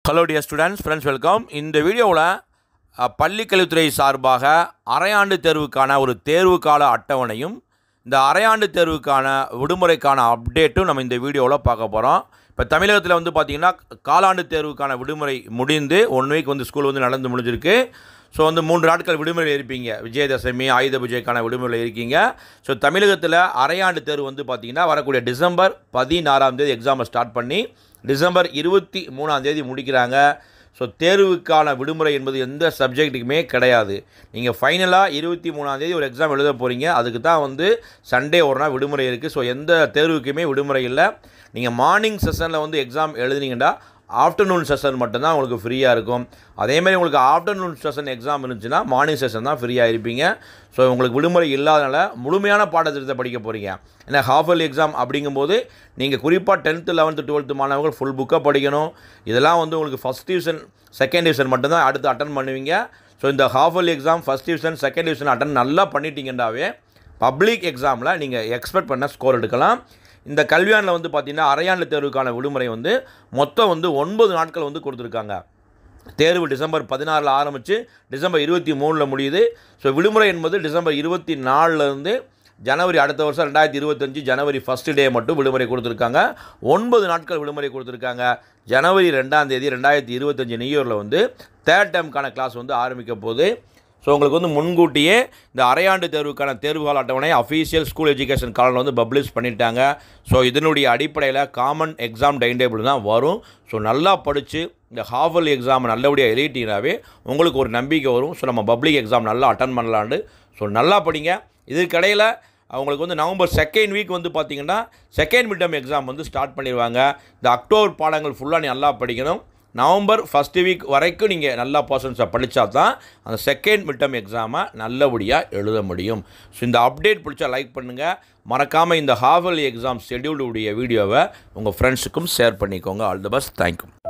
hello dear students friends welcome இந்த வீடியோவில் பள்ளிக்கல்வித்துறை சார்பாக அரையாண்டு தேர்வுக்கான ஒரு தேர்வு கால அட்டவணையும் இந்த அரையாண்டு தேர்வுக்கான விடுமுறைக்கான அப்டேட்டும் நம்ம இந்த வீடியோவில் பார்க்க போகிறோம் இப்போ தமிழகத்தில் வந்து பார்த்திங்கன்னா காலாண்டு தேர்வுக்கான விடுமுறை முடிந்து ஒன் வீக் வந்து ஸ்கூல் வந்து நடந்து முடிஞ்சிருக்கு ஸோ வந்து மூன்று நாட்கள் விடுமுறையில் இருப்பீங்க விஜயதசமி ஆயுத பூஜைக்கான விடுமுறையில் இருக்கீங்க ஸோ தமிழகத்தில் அரையாண்டு தேர்வு வந்து பார்த்திங்கன்னா வரக்கூடிய டிசம்பர் பதினாறாம் தேதி எக்ஸாமை ஸ்டார்ட் பண்ணி டிசம்பர் இருபத்தி மூணாம் தேதி முடிக்கிறாங்க ஸோ தேர்வுக்கான விடுமுறை என்பது எந்த சப்ஜெக்ட்டுக்குமே கிடையாது நீங்கள் ஃபைனலாக இருபத்தி மூணாந்தேதி ஒரு எக்ஸாம் எழுத போகிறீங்க அதுக்கு தான் வந்து சண்டே ஒரு நாள் விடுமுறை இருக்குது ஸோ எந்த தேர்வுக்குமே விடுமுறை இல்லை நீங்கள் மார்னிங் செஷனில் வந்து எக்ஸாம் எழுதுனீங்கன்னா ஆஃப்டர்நூன் செஷன் மட்டும்தான் உங்களுக்கு ஃப்ரீயாக இருக்கும் அதேமாதிரி உங்களுக்கு ஆஃப்டர்நூன் செஷன் எக்ஸாம் இருந்துச்சுன்னா மார்னிங் செஷன் தான் ஃப்ரீயாக இருப்பீங்க ஸோ உங்களுக்கு விடுமுறை இல்லாதனால முழுமையான பாடத்திட்டத்தை படிக்க போகிறீங்க ஏன்னா ஹாஃப் இயர்லி எக்ஸாம் அப்படிங்கும்போது நீங்கள் குறிப்பாக டென்த்து லெவன்த்து டுவெல்த்து மாணவர்கள் ஃபுல் புக்காக படிக்கணும் இதெல்லாம் வந்து உங்களுக்கு ஃபஸ்ட் டிவிஷன் செகண்ட் டிவிஷன் மட்டும்தான் அடுத்து அட்டன் பண்ணுவீங்க ஸோ இந்த half yearly exam first division second division attend நல்லா பண்ணிட்டீங்கன்னாவே பப்ளிக் எக்ஸாமில் நீங்கள் எக்ஸ்பெக்ட் பண்ண ஸ்கோர் எடுக்கலாம் இந்த கல்வியாண்டில் வந்து பார்த்திங்கன்னா அரையாண்டு தேர்வுக்கான விடுமுறை வந்து மொத்தம் வந்து ஒன்பது நாட்கள் வந்து கொடுத்துருக்காங்க தேர்வு டிசம்பர் பதினாறில் ஆரம்பித்து டிசம்பர் இருபத்தி மூணில் முடியுது ஸோ விடுமுறை என்பது டிசம்பர் இருபத்தி நாலுலேருந்து ஜனவரி அடுத்த வருஷம் ரெண்டாயிரத்தி இருபத்தஞ்சி ஜனவரி ஃபஸ்ட்டு டே மட்டும் விடுமுறை கொடுத்துருக்காங்க ஒன்பது நாட்கள் விடுமுறை கொடுத்துருக்காங்க ஜனவரி ரெண்டாம் தேதி ரெண்டாயிரத்தி இருபத்தஞ்சி நியூ வந்து தேர்ட் டேம்க்கான கிளாஸ் வந்து ஆரம்பிக்க போகுது ஸோ உங்களுக்கு வந்து முன்கூட்டியே இந்த அரையாண்டு தேர்வுக்கான தேர்வுகால அட்டவணை அஃபீஷியல் ஸ்கூல் எஜுகேஷன் காலில் வந்து பப்ளிஷ் பண்ணிட்டாங்க ஸோ இதனுடைய அடிப்படையில் காமன் எக்ஸாம் டைம் டேபிள் தான் வரும் ஸோ நல்லா படித்து இந்த ஹாஃபல் எக்ஸாம் நல்லபடியாக எழுதிட்டீங்கனாவே உங்களுக்கு ஒரு நம்பிக்கை வரும் ஸோ நம்ம பப்ளிக் எக்ஸாம் நல்லா அட்டன் பண்ணலான்னு ஸோ நல்லா படிங்க இதுக்கடையில் அவங்களுக்கு வந்து நவம்பர் செகண்ட் வீக் வந்து பார்த்திங்கன்னா செகண்ட் மிட் டேர்ம் எக்ஸாம் வந்து ஸ்டார்ட் பண்ணிடுவாங்க இந்த அக்டோபர் பாடங்கள் ஃபுல்லாக நீ நல்லா படிக்கணும் நவம்பர் ஃபஸ்ட்டு வீக் வரைக்கும் நீங்கள் நல்லா பர்சன்ஸை படித்தா தான் அந்த செகண்ட் மிட் டேர்ம் எக்ஸாமை நல்லபடியாக எழுத முடியும் ஸோ இந்த அப்டேட் பிடிச்சா லைக் பண்ணுங்கள் மறக்காமல் இந்த ஹாஃபல் எக்ஸாம் ஷெடியூலுடைய வீடியோவை உங்கள் ஃப்ரெண்ட்ஸுக்கும் ஷேர் பண்ணிக்கோங்க ஆல் தி பெஸ்ட் தேங்க்யூ